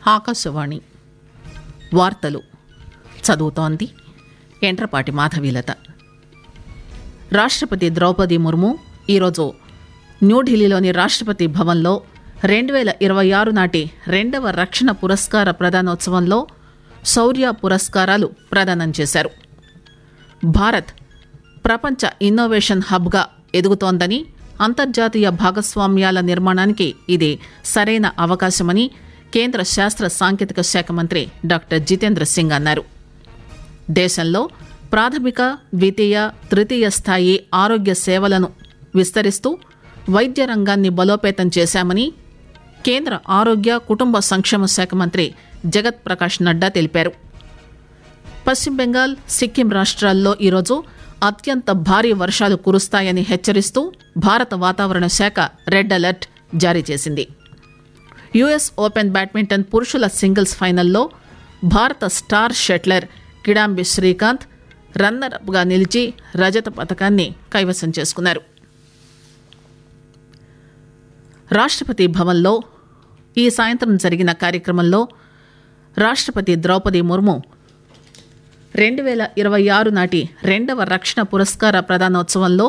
ఆకాశవాణి వార్తలు చదువుతోంది ఎంట్రపాటి మాధవీలత రాష్ట్రపతి ద్రౌపది ముర్ము ఈరోజు న్యూఢిల్లీలోని రాష్ట్రపతి భవన్లో రెండు వేల ఇరవై ఆరు నాటి రెండవ రక్షణ పురస్కార ప్రదానోత్సవంలో శౌర్య పురస్కారాలు ప్రదానం చేశారు భారత్ ప్రపంచ ఇన్నోవేషన్ హబ్గా ఎదుగుతోందని అంతర్జాతీయ భాగస్వామ్యాల నిర్మాణానికి ఇది సరైన అవకాశమని కేంద్ర శాస్త్ర సాంకేతిక శాఖ మంత్రి డాక్టర్ జితేంద్ర సింగ్ అన్నారు దేశంలో ప్రాథమిక ద్వితీయ తృతీయ స్థాయి ఆరోగ్య సేవలను విస్తరిస్తూ వైద్య రంగాన్ని బలోపేతం చేశామని కేంద్ర ఆరోగ్య కుటుంబ సంక్షేమ శాఖ మంత్రి జగత్ ప్రకాష్ నడ్డా తెలిపారు పశ్చిమ బెంగాల్ సిక్కిం రాష్ట్రాల్లో ఈరోజు అత్యంత భారీ వర్షాలు కురుస్తాయని హెచ్చరిస్తూ భారత వాతావరణ శాఖ రెడ్ అలర్ట్ జారీ చేసింది యుఎస్ ఓపెన్ బ్యాడ్మింటన్ పురుషుల సింగిల్స్ ఫైనల్లో భారత star shuttler Kidambi Srikanth runner అప్గా నిలిచి రజత పథకాన్ని కైవసం చేసుకున్నారు రాష్ట్రపతి భవన్లో ఈ సాయంత్రం జరిగిన కార్యక్రమంలో రాష్ట్రపతి ద్రౌపది ముర్ము రెండు వేల ఇరవై ఆరు నాటి రెండవ రక్షణ పురస్కార ప్రదానోత్సవంలో